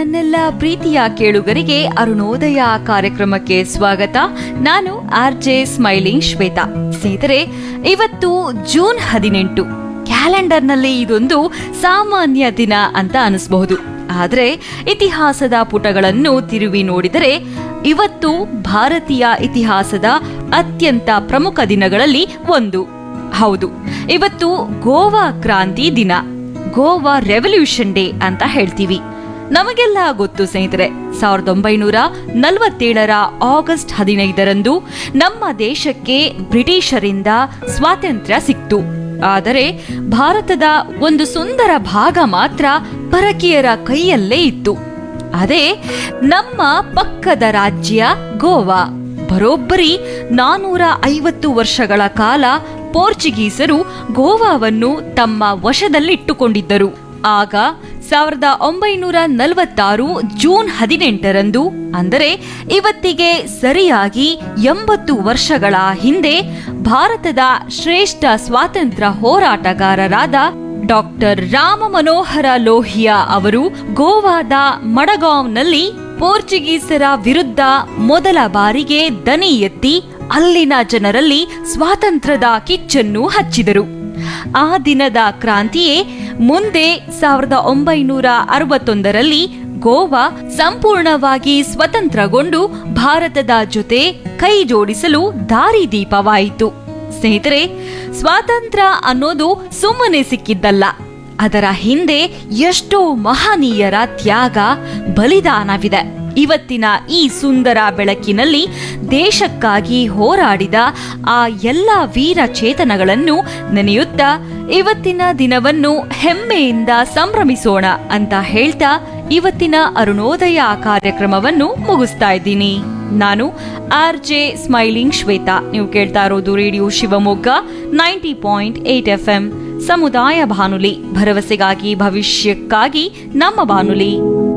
ನನ್ನೆಲ್ಲ ಪ್ರೀತಿಯ ಕೇಳುಗರಿಗೆ ಅರುಣೋದಯ ಕಾರ್ಯಕ್ರಮಕ್ಕೆ ಸ್ವಾಗತ ನಾನು ಆರ್ ಜೆ ಸ್ಮೈಲಿಂಗ್ ಶ್ವೇತಾ ಸ್ನೇಹಿತರೆ ಇವತ್ತು ಜೂನ್ ಹದಿನೆಂಟು ಕ್ಯಾಲೆಂಡರ್ನಲ್ಲಿ ಇದೊಂದು ಸಾಮಾನ್ಯ ದಿನ ಅಂತ ಅನಿಸಬಹುದು ಆದರೆ ಇತಿಹಾಸದ ಪುಟಗಳನ್ನು ತಿರುವಿ ನೋಡಿದರೆ ಇವತ್ತು ಭಾರತೀಯ ಇತಿಹಾಸದ ಅತ್ಯಂತ ಪ್ರಮುಖ ದಿನಗಳಲ್ಲಿ ಒಂದು ಹೌದು ಇವತ್ತು ಗೋವಾ ಕ್ರಾಂತಿ ದಿನ ಗೋವಾ ರೆವಲ್ಯೂಷನ್ ಡೇ ಅಂತ ಹೇಳ್ತೀವಿ ನಮಗೆಲ್ಲ ಗೊತ್ತು ಸ್ನೇಹಿತರೆ ಸಾವಿರದ ಒಂಬೈನೂರ ನಲವತ್ತೇಳರ ಆಗಸ್ಟ್ ಹದಿನೈದರಂದು ನಮ್ಮ ದೇಶಕ್ಕೆ ಬ್ರಿಟಿಷರಿಂದ ಸ್ವಾತಂತ್ರ್ಯ ಸಿಕ್ತು ಆದರೆ ಭಾರತದ ಒಂದು ಸುಂದರ ಭಾಗ ಮಾತ್ರ ಪರಕೀಯರ ಕೈಯಲ್ಲೇ ಇತ್ತು ಅದೇ ನಮ್ಮ ಪಕ್ಕದ ರಾಜ್ಯ ಗೋವಾ ಬರೋಬ್ಬರಿ ನಾನೂರ ಐವತ್ತು ವರ್ಷಗಳ ಕಾಲ ಪೋರ್ಚುಗೀಸರು ಗೋವಾವನ್ನು ತಮ್ಮ ವಶದಲ್ಲಿಟ್ಟುಕೊಂಡಿದ್ದರು ಆಗ ಸಾವಿರದ ಒಂಬೈನೂರ ನಲವತ್ತಾರು ಜೂನ್ ಹದಿನೆಂಟರಂದು ಅಂದರೆ ಇವತ್ತಿಗೆ ಸರಿಯಾಗಿ ಎಂಬತ್ತು ವರ್ಷಗಳ ಹಿಂದೆ ಭಾರತದ ಶ್ರೇಷ್ಠ ಸ್ವಾತಂತ್ರ್ಯ ಹೋರಾಟಗಾರರಾದ ಡಾಕ್ಟರ್ ರಾಮ ಮನೋಹರ ಲೋಹಿಯಾ ಅವರು ಗೋವಾದ ಮಡಗಾಂವ್ನಲ್ಲಿ ಪೋರ್ಚುಗೀಸರ ವಿರುದ್ಧ ಮೊದಲ ಬಾರಿಗೆ ದನಿ ಎತ್ತಿ ಅಲ್ಲಿನ ಜನರಲ್ಲಿ ಸ್ವಾತಂತ್ರ್ಯದ ಕಿಚ್ಚನ್ನು ಹಚ್ಚಿದರು ಆ ದಿನದ ಕ್ರಾಂತಿಯೇ ಮುಂದೆ ಸಾವಿರದ ಒಂಬೈನೂರ ಅರವತ್ತೊಂದರಲ್ಲಿ ಗೋವಾ ಸಂಪೂರ್ಣವಾಗಿ ಸ್ವತಂತ್ರಗೊಂಡು ಭಾರತದ ಜೊತೆ ಕೈ ಜೋಡಿಸಲು ದಾರಿದೀಪವಾಯಿತು ಸ್ನೇಹಿತರೆ ಸ್ವಾತಂತ್ರ್ಯ ಅನ್ನೋದು ಸುಮ್ಮನೆ ಸಿಕ್ಕಿದ್ದಲ್ಲ ಅದರ ಹಿಂದೆ ಎಷ್ಟೋ ಮಹನೀಯರ ತ್ಯಾಗ ಬಲಿದಾನವಿದೆ ಇವತ್ತಿನ ಈ ಸುಂದರ ಬೆಳಕಿನಲ್ಲಿ ದೇಶಕ್ಕಾಗಿ ಹೋರಾಡಿದ ಆ ಎಲ್ಲ ವೀರ ಚೇತನಗಳನ್ನು ನೆನೆಯುತ್ತಾ ಇವತ್ತಿನ ದಿನವನ್ನು ಹೆಮ್ಮೆಯಿಂದ ಸಂಭ್ರಮಿಸೋಣ ಅಂತ ಹೇಳ್ತಾ ಇವತ್ತಿನ ಅರುಣೋದಯ ಕಾರ್ಯಕ್ರಮವನ್ನು ಮುಗಿಸ್ತಾ ಇದ್ದೀನಿ ನಾನು ಆರ್ ಜೆ ಸ್ಮೈಲಿಂಗ್ ಶ್ವೇತಾ ನೀವು ಕೇಳ್ತಾ ಇರೋದು radio Shivamogga ninety point eight F M ಸಮುದಾಯ ಬಾನುಲಿ ಭರವಸೆಗಾಗಿ ಭವಿಷ್ಯಕ್ಕಾಗಿ ನಮ್ಮ ಬಾನುಲಿ